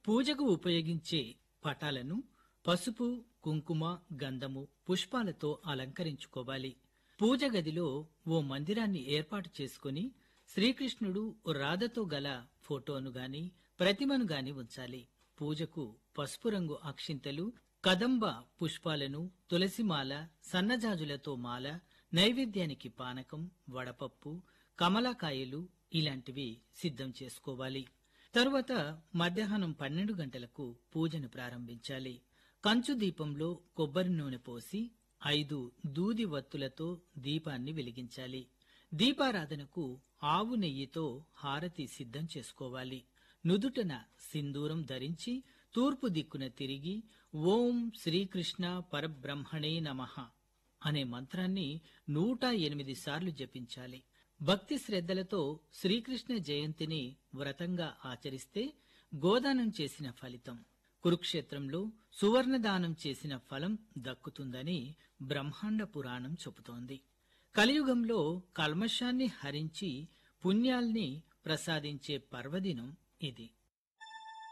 పూజకు ఉపయోగించే పటాలను పసుపు కుంకుమ గంధము పుష్పాలతో అలంకరించుకోవాలి పూజ గదిలో ఓ మందిరాన్ని ఏర్పాటు చేసుకుని శ్రీకృష్ణుడు రాధతో గల ఫోటోను గాని ప్రతిమను గాని ఉంచాలి పూజకు పసుపు రంగు అక్షింతలు కదంబ పుష్పాలను తులసిమాల సన్నజాజులతో మాల నైవేద్యానికి పానకం వడపప్పు కమలాకాయలు ఇలాంటివి సిద్ధం చేసుకోవాలి తరువాత మధ్యాహ్నం పన్నెండు గంటలకు పూజను ప్రారంభించాలి కంచు దీపంలో కొబ్బరి నూనె పోసి ఐదు దూది వత్తులతో దీపాన్ని వెలిగించాలి దీపారాధనకు ఆవు నెయ్యితో హారతి సిద్ధం చేసుకోవాలి నుదుటన సింధూరం ధరించి తూర్పు దిక్కున తిరిగి ఓం శ్రీకృష్ణ పరబ్రహ్మణే నమః అనే మంత్రాన్ని నూట ఎనిమిది సార్లు జపించాలి భక్తి శ్రద్ధలతో శ్రీకృష్ణ జయంతిని వ్రతంగా ఆచరిస్తే గోదానం చేసిన ఫలితం కురుక్షేత్రంలో సువర్ణదానం చేసిన ఫలం దక్కుతుందని బ్రహ్మాండ పురాణం చెబుతోంది కలియుగంలో కల్మషాన్ని హరించి పుణ్యాల్ని ప్రసాదించే పర్వదినం ఇది